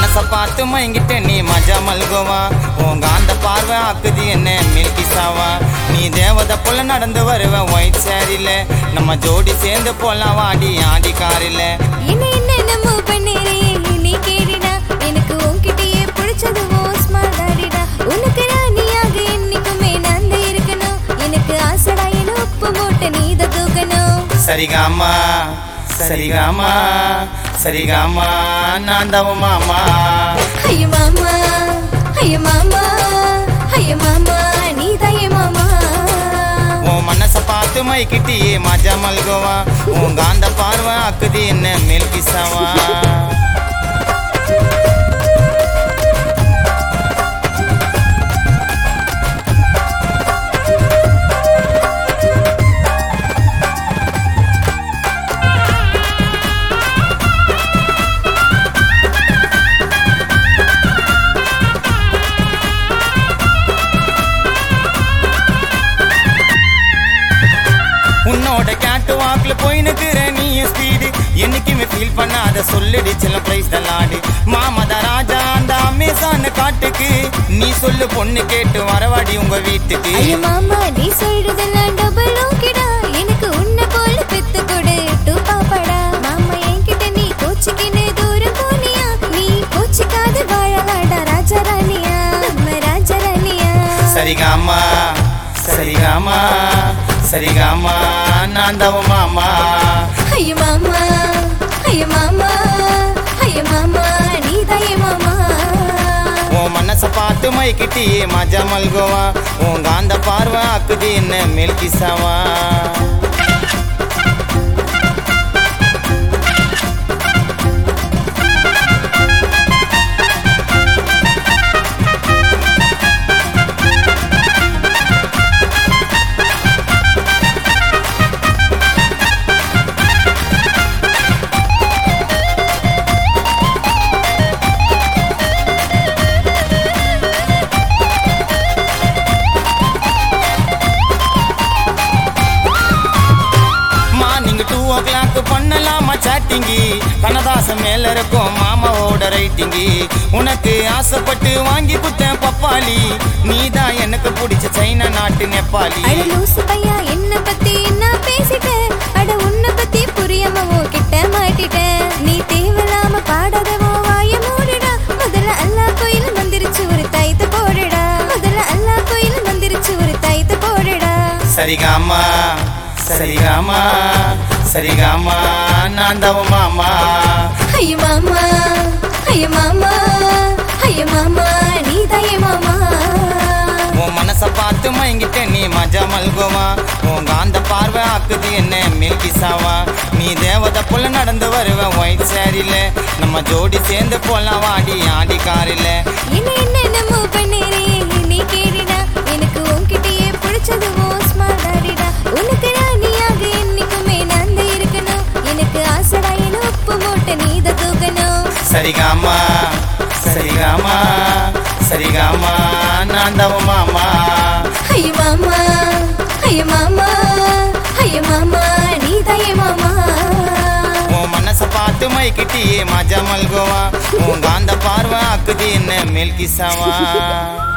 மனச பார்த்து மயங்கிட்ட நீ மஜா மல்குவா உங்க அந்த பார்வை ஆக்குது என்ன மில்கி சாவா நீ தேவதை போல நடந்து வருவ ஒயிட் சேரில நம்ம ஜோடி சேர்ந்து போலாம் வாடி ஆடி காரில என்ன என்ன நம்ம பண்ணுறே நீ கேடுடா எனக்கு உன்கிட்டயே பிடிச்சது ஓ ஸ்மார்ட் டாடிடா உனக்கு ராணியாக என்னைக்குமே நான் தான் இருக்கணும் எனக்கு ஆசைடா என உப்பு மூட்டை நீ தான் தூக்கணும் சரிகாமா சரிகாமா சரிகாமா நான் தவ மாமா ஐயோ மாமா ஐயோ மாமா ஐயோ மாமா நீ தாயே மாமா உன் மனச பார்த்து மைக்கிட்டியே மஜா மல்குவா உங்க அந்த பார்வை ஆக்குது என்ன மில்கி சாவா உன்னோட கேட்டு வாக்குல போயினுக்குற நீ ஸ்பீடு என்னைக்குமே ஃபீல் பண்ணாத சொல்லுடி சில பிரைஸ் தலாடு மாமத ராஜா அந்த அமேசான் காட்டுக்கு நீ சொல்லு பொண்ணு கேட்டு வரவாடி உங்க வீட்டுக்கு ஐயோ மாமா நீ சொல்றதெல்லாம் டபுள் ஓகேடா எனக்கு உன்னை போல பெத்து கொடு டூ பாப்பாடா மாமா என்கிட்ட நீ கோச்சிக்கின்னு தூரம் போனியா நீ கோச்சிக்காத வாழலாடா ராஜா ராணியா நம்ம ராஜா ராணியா சரிகாமா சரிகாமா சரிகாமா நான் தவ மாமா ஐயோ மாமா ஐயோ மாமா ஐயோ மாமா நீ தாயே மாமா உன் மனச பார்த்து மைக்கிட்டியே மஜா மல்குவா உங்க அந்த பார்வை ஆக்குது என்ன மில்கி சாவா மார்னிங் டூ ஓ கிளாக் பண்ணலாமா சாட்டிங்கி கண்ணதாசன் மேல இருக்கும் மாமாவோட ரைட்டிங்கி உனக்கு ஆசைப்பட்டு வாங்கி குத்தேன் பப்பாளி நீதான் எனக்கு பிடிச்ச சைனா நாட்டு நெப்பாளி அட லூசு பையா என்ன பத்தி நான் பேசிட்டேன் அட உன்னை பத்தி புரியாம உன்கிட்ட மாட்டிட்டேன் நீ தேவையில்லாம பாடாதவோ வாய மூடுடா முதல்ல அல்லா கோயில் வந்துருச்சு ஒரு தைத்து போடுடா முதல்ல அல்லா கோயில் வந்துருச்சு ஒரு தைத்து போடுடா சரிகாமா சரிகாமா சரிகாமா நான் தவ மாமா ஐயோ மாமா ஐயோ மாமா ஐயோ மாமா நீ தாயே மாமா உன் மனச பார்த்து மயங்கிட்ட நீ மஜா மல்குவா உங்க அந்த பார்வை ஆக்குது என்ன மில்கி சாவா நீ தேவதை போல நடந்து வருவ ஒயிட் சேரில நம்ம ஜோடி சேர்ந்து போலாம் வாடி ஆடி காரில என்ன என்ன நம்ம பண்ணுறே நீ கேடுடா எனக்கு உன்கிட்டயே பிடிச்சது ஓ ஸ்மார்ட் டாடிடா உனக்கு ராணியாக என்னைக்குமே நான் தான் இருக்கணும் எனக்கு ஆசைடா என உப்பு மூட்டை நீ தான் தூக்கணும் சரிகாமா சரிகாமா சரிகாமா நான் தவ மாமா ஐயோ மாமா ஐயோ மாமா ஐயோ மாமா நீ தாயே மாமா உன் மனச பார்த்து மைக்கிட்டியே மஜா மல்குவா உங்க அந்த பார்வை ஆக்குது என்ன மில்கி சாவா